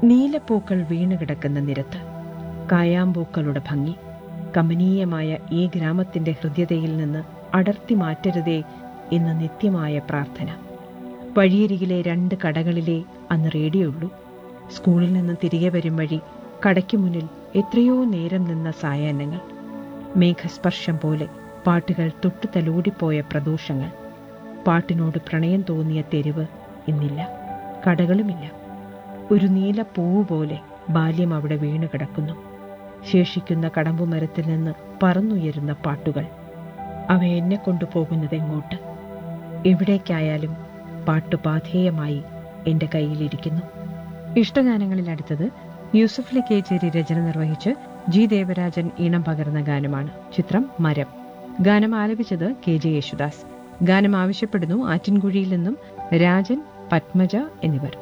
നീലപ്പൂക്കൾ വീണുകിടക്കുന്ന നിരത്ത് കായാമ്പൂക്കളുടെ ഭംഗി കമനീയമായ ഈ ഗ്രാമത്തിന്റെ ഹൃദ്യതയിൽ നിന്ന് അടർത്തി മാറ്റരുതേ എന്ന നിത്യമായ പ്രാർത്ഥന വഴിയരികിലെ രണ്ട് കടകളിലെ അന്ന് റേഡിയോ ഉള്ളൂ സ്കൂളിൽ നിന്ന് തിരികെ വരും വഴി കടയ്ക്ക് മുന്നിൽ എത്രയോ നേരം നിന്ന സായാഹ്നങ്ങൾ മേഘസ്പർശം പോലെ പാട്ടുകൾ തൊട്ടു തലോടിപ്പോയ പ്രദോഷങ്ങൾ പാട്ടിനോട് പ്രണയം തോന്നിയ തെരുവ് ഇന്നില്ല കടകളുമില്ല ഒരു നീല പൂവ് പോലെ ബാല്യം അവിടെ വീണു കിടക്കുന്നു ശേഷിക്കുന്ന കടമ്പുമരത്തിൽ നിന്ന് പറന്നുയരുന്ന പാട്ടുകൾ അവ എന്നെ കൊണ്ടുപോകുന്നത് എങ്ങോട്ട് എവിടേക്കായാലും പാട്ട് പാധേയമായി എൻ്റെ കയ്യിലിരിക്കുന്നു ഇഷ്ടഗാനങ്ങളിൽ അടുത്തത് യൂസഫ് കേച്ചേരി രചന നിർവഹിച്ച് ജി ദേവരാജൻ ഈണം പകർന്ന ഗാനമാണ് ചിത്രം മരം ഗാനം ആലപിച്ചത് കെ ജെ യേശുദാസ് ഗാനം ആവശ്യപ്പെടുന്നു ആറ്റിൻകുഴിയിൽ നിന്നും രാജൻ പത്മജ എന്നിവർ